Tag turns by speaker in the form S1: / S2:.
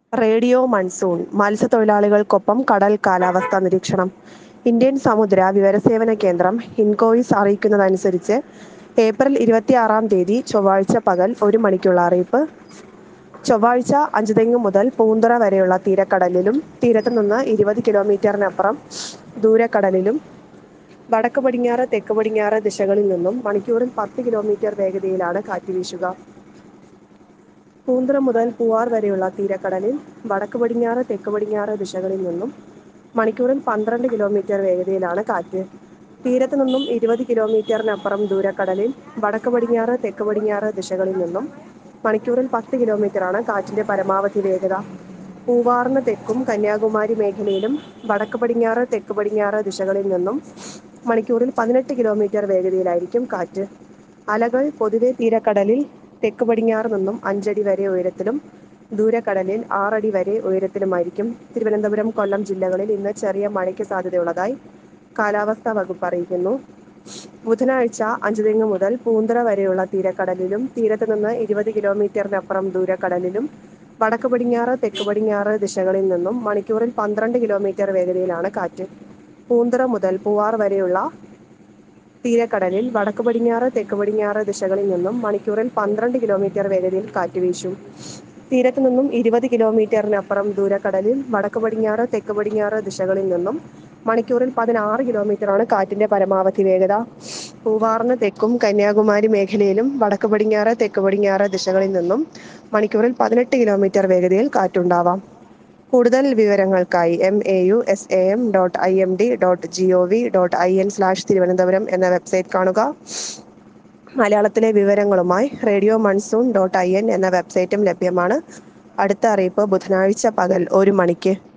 S1: radio monsoon മത്സ്യത്തൊഴിലാളികൾക്കൊപ്പം കടൽ കാലാവസ്ഥാ നിരീക്ഷണം ഇന്ത്യൻ സമുദ്ര വിവരസേവന കേന്ദ്രം ഇൻകോയിസ് അറിയിക്കുന്നതനുസരിച്ച് ഏപ്രിൽ ഇരുപത്തിയാറാം തീയതി ചൊവ്വാഴ്ച പകൽ ഒരു മണിക്കുള്ള അറിയിപ്പ് ചൊവ്വാഴ്ച അഞ്ചുതെങ്ങ് മുതൽ പൂന്തുറ വരെയുള്ള തീരക്കടലിലും തീരത്ത് നിന്ന് ഇരുപത് കിലോമീറ്ററിനപ്പുറം ദൂരക്കടലിലും വടക്ക് പടിഞ്ഞാറ് തെക്ക് പടിഞ്ഞാറ് ദിശകളിൽ നിന്നും മണിക്കൂറിൽ പത്ത് കിലോമീറ്റർ വേഗതയിലാണ് കാറ്റ് വീശുക പൂന്തുറ മുതൽ പൂവാർ വരെയുള്ള തീരക്കടലിൽ വടക്ക് പടിഞ്ഞാറ് തെക്ക് പടിഞ്ഞാറ് ദിശകളിൽ നിന്നും മണിക്കൂറിൽ പന്ത്രണ്ട് കിലോമീറ്റർ വേഗതയിലാണ് കാറ്റ് തീരത്ത് നിന്നും ഇരുപത് കിലോമീറ്ററിനപ്പുറം ദൂരക്കടലിൽ വടക്ക് പടിഞ്ഞാറ് തെക്ക് പടിഞ്ഞാറ് ദിശകളിൽ നിന്നും മണിക്കൂറിൽ പത്ത് കിലോമീറ്ററാണ് കാറ്റിന്റെ പരമാവധി വേഗത പൂവാറിന് തെക്കും കന്യാകുമാരി മേഖലയിലും വടക്ക് പടിഞ്ഞാറ് തെക്ക് പടിഞ്ഞാറ് ദിശകളിൽ നിന്നും മണിക്കൂറിൽ പതിനെട്ട് കിലോമീറ്റർ വേഗതയിലായിരിക്കും കാറ്റ് അലകൾ പൊതുവെ തീരക്കടലിൽ തെക്ക് പടിഞ്ഞാറ് നിന്നും അഞ്ചടി വരെ ഉയരത്തിലും ദൂരക്കടലിൽ ആറടി വരെ ഉയരത്തിലുമായിരിക്കും തിരുവനന്തപുരം കൊല്ലം ജില്ലകളിൽ ഇന്ന് ചെറിയ മഴയ്ക്ക് സാധ്യതയുള്ളതായി കാലാവസ്ഥാ വകുപ്പ് അറിയിക്കുന്നു ബുധനാഴ്ച അഞ്ചുതെങ്ങ് മുതൽ പൂന്തറ വരെയുള്ള തീരക്കടലിലും തീരത്ത് നിന്ന് ഇരുപത് കിലോമീറ്ററിനപ്പുറം ദൂരക്കടലിലും വടക്ക് പടിഞ്ഞാറ് തെക്ക് പടിഞ്ഞാറ് ദിശകളിൽ നിന്നും മണിക്കൂറിൽ പന്ത്രണ്ട് കിലോമീറ്റർ വേഗതയിലാണ് കാറ്റ് പൂന്തറ മുതൽ പൂവാർ വരെയുള്ള തീരക്കടലിൽ വടക്ക് പടിഞ്ഞാറ് തെക്ക് പടിഞ്ഞാറ് ദിശകളിൽ നിന്നും മണിക്കൂറിൽ പന്ത്രണ്ട് കിലോമീറ്റർ വേഗതയിൽ കാറ്റ് വീശും തീരത്ത് നിന്നും ഇരുപത് കിലോമീറ്ററിനപ്പുറം ദൂരക്കടലിൽ വടക്ക് പടിഞ്ഞാറ് തെക്ക് പടിഞ്ഞാറ് ദിശകളിൽ നിന്നും മണിക്കൂറിൽ പതിനാറ് കിലോമീറ്ററാണ് കാറ്റിന്റെ പരമാവധി വേഗത പൂവാറിന് തെക്കും കന്യാകുമാരി മേഖലയിലും വടക്ക് പടിഞ്ഞാറ് തെക്ക് പടിഞ്ഞാറ് ദിശകളിൽ നിന്നും മണിക്കൂറിൽ പതിനെട്ട് കിലോമീറ്റർ വേഗതയിൽ കാറ്റുണ്ടാവാം കൂടുതൽ വിവരങ്ങൾക്കായി M A U S A M dot I M D dot G O V dot I N slash Thiruvananthapuram എന്ന വെബ്സൈറ്റ് കാണുക മലയാളത്തിലെ വിവരങ്ങളുമായി radio monsoon dot I N എന്ന വെബ്സൈറ്റും ലഭ്യമാണ് അടുത്ത അറിയിപ്പ് ബുധനാഴ്ച പകൽ ഒരു മണിക്ക്